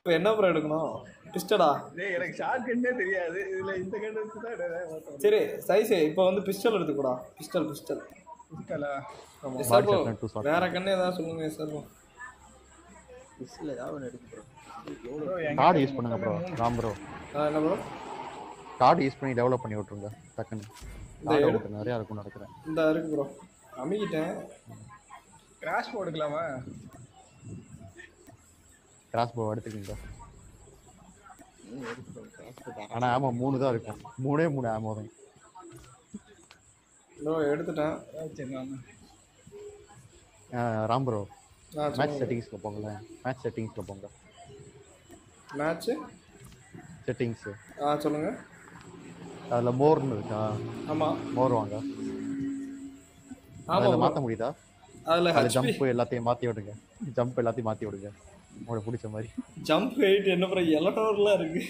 இப்போ என்ன ப்ரோ எடுக்கணும் பிஸ்டலா டேய் எனக்கு ஷார்ட் கண்ணே தெரியாது இதுல இந்த கண்ணு வச்சு தான் எடுக்கிறேன் சரி சைஸ் இப்போ வந்து பிஸ்டல் எடுத்துக்கூடா பிஸ்டல் பிஸ்டல் இருக்கலா sir bro shotgun, two shotgun. வேற கண்ணு ஏதாவது சொல்லுங்க சார் ப்ரோ பிஸ்ல ஏதாவது ஒன்று எடுக்கும் ப்ரோ ப்ரோ கார்டு யூஸ் பண்ணுங்க ப்ரோ ராம் ப்ரோ என்ன ப்ரோ கார்டு யூஸ் பண்ணி டெவலப் பண்ணி விட்ருங்க டக்குன்னு இந்த கார்டு எடு- உங்களுக்கு நிறையா இருக்கும்னு நினைக்கிறேன் இந்த இருக்கு ப்ரோ அமிக்கிட்டேன் கிராஷ் போ எடுக்கலாமா கிராஸ் போ எடுத்துக்கிங்க ம் எடுக்கு ப்ரோ கிராஸ் ஆனால் ஆமாம் மூணு தான் இருக்கும் மூணே மூணு ஆமோ தான் ப்ரோ எடுத்துட்டேன் சரி வாங்க ஆஹ் ராம் ப்ரோ ஆ மேட்ச் சொல்லுங்க செட்டிங்ஸில் போங்களேன் மேட்ச் செட்டிங்ஸில் போங்க மேட்ச்சு செட்டிங்ஸு ஆ சொல்லுங்க அதில் மோர்னு இருக்கா ஆமாம் மோர் வாங்க ஆமாம் அதில் மாற்ற முடியுதா அதில் அதில் ஹெச்பி ஜம்ப் எல்லாத்தையும் மாற்றி விடுங்க ஜம்ப் எல்லாத்தையும் மாற்றி விடுங்க உங்களுக்கு பிடிச்ச மாதிரி ஜம்ப் ஹைட் என்ன ப்ரோ எழுநூறுலாம் இருக்கு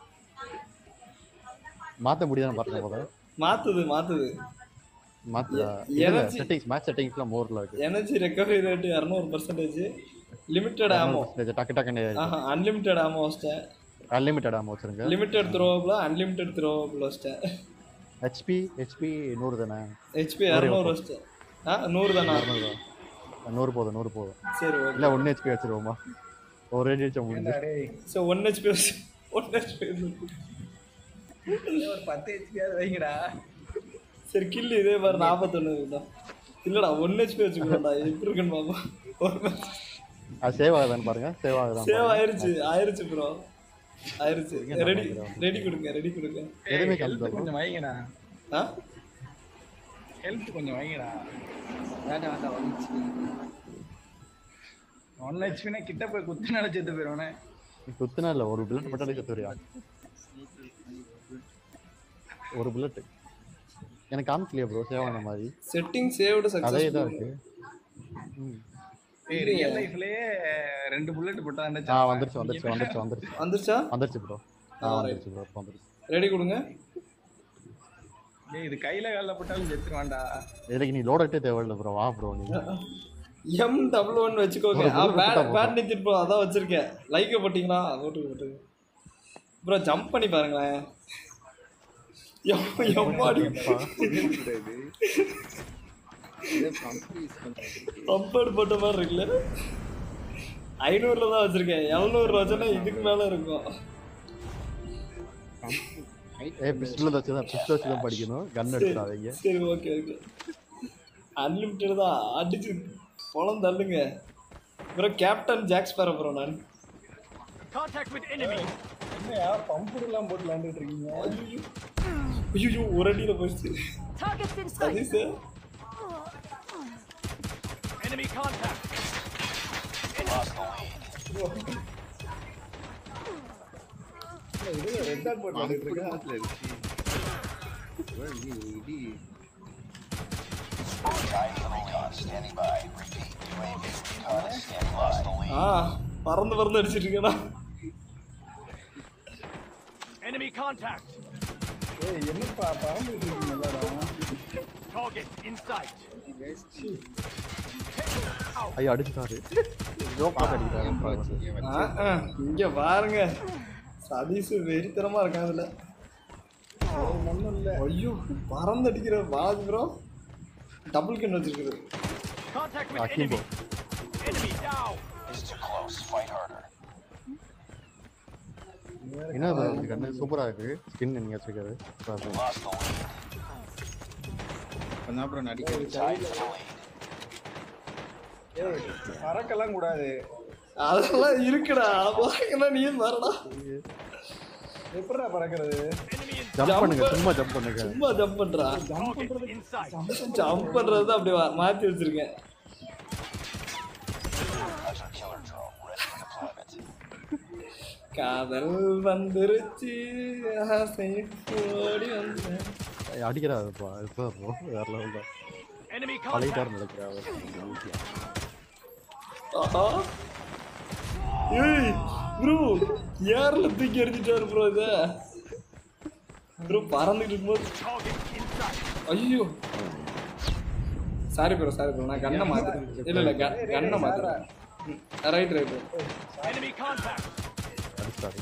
மாற்ற முடியுதான்னு பாருங்க போத மாத்துது மாத்துது மாற்றா energy- செட்டிங்ஸ் மேட்ச் செட்டிங்ஸ்லாம் மோரில் இருக்கு எனர்ஜி ரெக்கவரி ரேட்டு இரநூறு பர்சன்டேஜ் லிமிட்டட் ஆமோ டக்கு டக்குன்னு ஆஹா அன்லிமிட்டட் ஆமோ வச்சிட்டேன் அன்லிமிட்டட் ஆமாம் வச்சுருங்க லிமிட்டட் த்ரோவபிள் அன்லிமிட்டட் த்ரோவபிள் வச்சிட்டேன் ஹெச்பி ஹெச்பி நூறு தானே ஹெச்பி இரநூறு வச்சிட்டேன் ஆ நூறு தானா நூறு போதும் நூறு போதும் சரி ஓகே இல்லை ஒன்று ஹெச்பி வச்சிருவோமா ஒரு நிமிஷம் முடிஞ்சு டேய் so one HP one HP ஒரு பத்து ஹெச்பியாவது வைங்கடா சரி கில்லு இதே மாதிரி நாற்பத்தொன்று தான் இல்லடா ஒன் ஹெச்பி வச்சுக்கோடா எப்படி இருக்குன்னு பாப்போம் அது சேவ் ஆகுதான்னு பாருங்க சேவ் ஆகுதான் சேவ் ஆயிருச்சு ஆயிருச்சு ப்ரோ ஆயிருச்சு ரெடி ரெடி கொடுங்க ரெடி கொடுங்க எதுவுமே ஹெல்த் காமிக்கல கொஞ்சம் வைங்கடா ஆ ஹெல்த் கொஞ்சம் வைங்கடா வேண்டாம் வேண்டாம் வந்துச்சு ஒன் ஹெச்பினா கிட்ட போய் குத்து நினைச்சிட்டு போயிடுவானே குத்துனா இல்லை ஒரு புல்லட் மட்டும் கத்துறியா ஒரு புல்லட் எனக்கு காமிக்கலையா ப்ரோ சேவ் ஆன மாதிரி செட்டிங் சேவ்டு அதே தான் சக்ஸஸ் இருக்கு ம். ஏய் ரியல் லைஃப்லயே ரெண்டு புல்லட் போட்டா ஆ வந்துருச்சு வந்துருச்சு வந்துருச்சு வந்துருச்சு வந்துருச்சா வந்துருச்சு ப்ரோ ஆ வந்துருச்சு ப்ரோ வந்துருச்சு ரெடி கொடுங்க ஏய் இது கையில கால்ல போட்டாலும் செத்துருவான்டா இதுக்கு நீ லோடட்டே தேவையில்ல ப்ரோ வா ப்ரோ நீ எம் டபுள் ஒன் வச்சுக்கோங்க ஒரு ஆ bullet பேட் போட்டா பேட் நிறுத்திட்டு ப்ரோ அதான் வச்சிருக்கேன் லைக்கை போட்டிங்களா ஓட்டுக்கு போட்டு ப்ரோ ஜம்ப் பண்ணி பாருங்களேன் எம் எம்மாடி இது பம்ப் யூஸ் பண்ணுறது பம்பர் போட்ட மாதிரி இருக்குல்ல ஐநூறுல தான் வச்சிருக்கேன் எழுநூறு வச்சோன்னா இதுக்கு மேல இருக்கும் ஏ பிஸ்டல் வச்சு தான் பிஸ்டல் வச்சு தான் படிக்கணும் கன் எடுத்துடாதீங்க சரி ஓகே ஓகே அன்லிமிட்டட் தான் அடிச்சு பொலம் தள்ளுங்க ப்ரோ கேப்டன் ஜாக்ஸ் பேர ப்ரோ நான் என்னையா பம்பு எல்லாம் போட்டு விளையாண்டுட்டு இருக்கீங்க ஐயோ ஒரு அடியில போயிடுச்சு Targets in sight. சதீஷ் இது ரெட் டாட் போட்டு விளையாண்டுட்டு இருக்கேன் குடும்பத்தில் இருக்கு bro, இது இடி ஆ பறந்து பறந்து அடிச்சிட்டு இருக்கேனா Enemy contact. ஏய் என்னப்பா பறந்துட்டு இருக்கீங்க எல்லாரும் Target in sight. ஐயோ அடிச்சுட்டாரு ஏதோ பாட்டு அடிக்கிறாரு ஆ, ஆ, இங்க பாருங்க சதீஷ் வெறித்தனமா இருக்கான் அதுல ஒன்றும் இல்லை ஐயோ பறந்து அடிக்கிற பாலாஜி ப்ரோ டபுள் கன் வச்சிருக்குது Contact with அக்கிம்போ enemy. Enemy down. என்ன bro இந்த கண்ணு சூப்பரா இருக்கு ஸ்கின் நீங்க வச்சிருக்காரு கொஞ்சம் அப்புறம் நடிக்க ஏய் பறக்கலாம் கூடாது அதெல்லாம் இருக்குடா பாருங்கன்னா நீ வரடா எப்படிடா பறக்கிறது ஜம்ப் பண்ணுங்க சும்மா ஜம்ப் பண்ணுங்க சும்மா ஜம்ப் பண்றா Target in sight. ஜம்ப் பண்றது தான் அப்படி வா- மாத்தி வச்சிருக்கேன் காதல் வந்துருச்சு ஆசை ஓடி வந்தேன் ஏய், அடிக்கிறாருப்பா இதுதான் bro வேற லெவல் தான் Enemy contact. பழகிட்டாரு நினைக்கிறாரு ஆஹா ஏய் ப்ரோ ஏர்ல தூக்கி எறிஞ்சிட்டாரு ப்ரோ இத ப்ரோ பறந்துட்டு இருக்கும்போது Target in sight. ஐயோ சாரி ப்ரோ சாரி ப்ரோ நான் கண்ணை மாத்துறேன் இல்ல இல்ல க- கண்ணை மாத்துறேன் right right Enemy contact. Star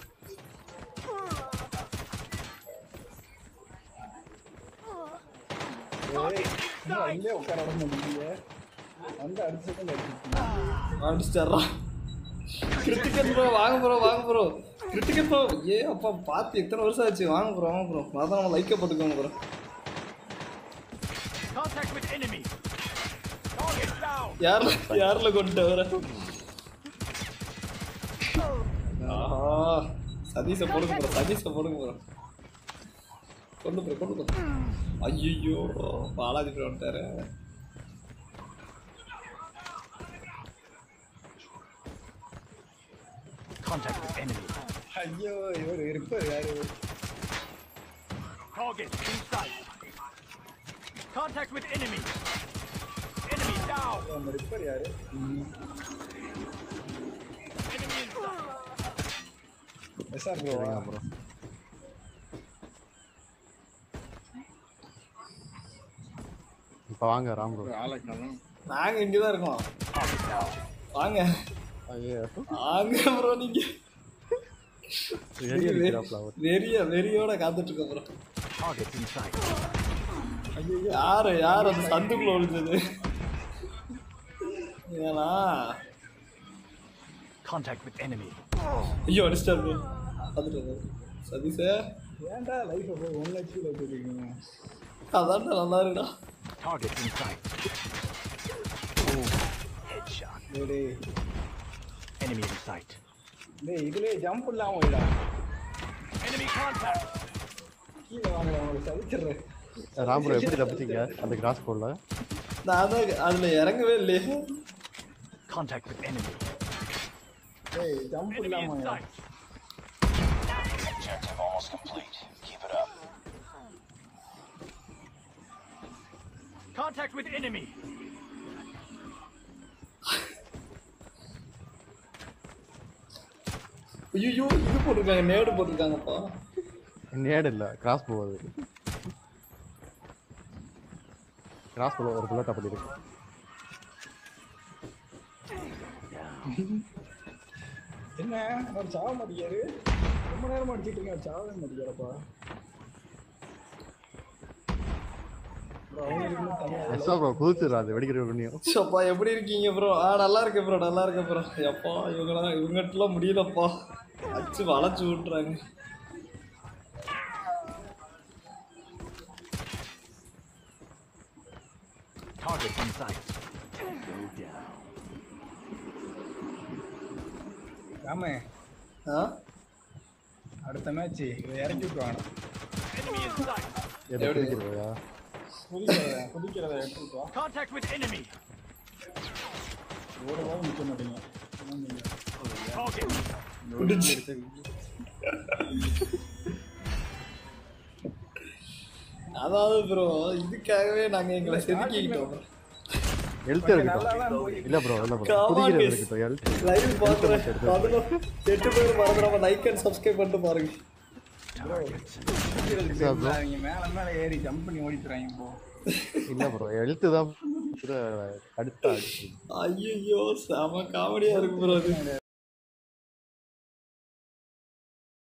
இங்கே உட்கார விட முடியல வந்து அடிச்சு செகண்ட் அடிச்சிருக்கீங்க அடிச்சிட்டாரா கிரிட்டிக்கல் ப்ரோ வாங்க ப்ரோ வாங்க ப்ரோ கிரிட்டிக்கல் ப்ரோ ஏ அப்பா பார்த்து எத்தனை வருஷம் ஆச்சு வாங்க ப்ரோ வாங்க ப்ரோ அதான் நம்ம லைக்கை போட்டுக்கோங்க bro Contact with enemy. Target down. யாரில் யாரில் கொண்டு வர ஆஹா சதீஷை போடுங்க ப்ரோ சதீஷை போடுங்க ப்ரோ கொண்டு ப்ரோ கொண்டு ப்ரோ ஐயோ பாலாஜி ப்ரோ வந்துட்டாரு Contact with enemy. ஐயோ இவர் இருப்பார் யாரு Target in sight. Contact with enemy. Enemy down. நம்ம இருப்பார் யாரு Enemy in sight. எஸ்ஆர் சரிங்க ப்ரோ ப்ரோ இப்போ வாங்க ராம் ப்ரோ ஆளை காணும் நாங்கள் இங்கே தான் இருக்கோம் வாங்க ஐயோ வாங்க ப்ரோ நீங்க ரெடி அடிக்கிறாப்ல அவர் வெறிய வெறியோட காத்துட்டு இருக்க ப்ரோ Target in sight. யாரு யார் அந்த சந்துக்குள்ள ஒழிஞ்சது ஏன்னா Contact with enemy. ஐயோ அடிச்சிட்டாரு bro. பார்த்துட்டு சதீஷ ஏன்டா லைஃப் போய் ஒன் லட்சம் வச்சிருக்கீங்க அதான்டா நல்லா இருக்குடா Target in sight. Headshot. டேய் Enemy in sight. டேய் இதுலயே ஜம்ப் இல்லாம போயிடா Enemy contact. கீழே வாங்கடா உங்களுக்கு சதிச்சிடுறேன் ராம் ப்ரோ எப்படி தப்பிச்சீங்க அந்த கிராஸ் போடல நான் தான் அதுல இறங்கவே இல்லையே Contact with enemy. டேய் ஜம்ப் Enemy இல்லாம in sight. Objective almost complete. Keep it up. Contact with enemy. ஐயோ இது போட்டிருக்காங்க நேடு போட்டிருக்காங்கப்பா நேடு இல்லை கிராஸ் போகுது கிராஸ் போல ஒரு புல்லட் அப்படி இருக்கு என்ன அவர் சாவ மாட்டேங்காரு ரொம்ப நேரம் அடிச்சிட்டு இருக்கேன் அவர் சாவவே மாட்டேங்காரப்பா bro, அவங்களுக்கு இன்னும் தனியா எஸ்ஆ ப்ரோ குதிச்சிடுறாது வெடிக்கிற பண்ணியும் அப்பா எப்படி இருக்கீங்க ப்ரோ ஆ நல்லா இருக்கேன் ப்ரோ நல்லா இருக்கேன் ப்ரோ எப்பா இவங்களாம் இவங்ககிட்டலாம் முடியலப்பா அச்சு வளைச்சு விட்டுறாங்க Target in sight. Go down. ராமே ஆ அடுத்த மேட்ச் இறக்கி விட்டுவாங்க Enemy in sight. எது எப்படி? குதிக்கிறதா குதிக்கிறத குதிக்கிறத எடுத்து விட்டுவா Contact with enemy. ஒரு வாரம் நிற்க மாட்டீங்க ஆனா நீங்க Target. முடிஞ்சு அதாவது ப்ரோ இதுக்காகவே நாங்க எங்களை செதுக்கிக்கிட்டோம் எழுத்து இருக்கட்டும் நல்லா தான் போய் இல்ல ப்ரோ இல்ல ப்ரோ Come on, குதிக்கிறது guys. இருக்கட்டும் எழுத்து லைவ் பாக்குறேன் பதினொன்று எட்டு பேர் மறந்துடாம லைக் அண்ட் சப்ஸ்கிரைப் பண்ணிட்டு பாருங்க குதிக்கிறதுக்கு அவங்க மேல மேல ஏறி ஜம்ப் பண்ணி ஓடிட்டுறாங்க இப்போ இல்ல ப்ரோ எழுத்து தான் கூட அடுத்த அடிச்சு ஐயோ செம காமெடியா இருக்கு ப்ரோ அது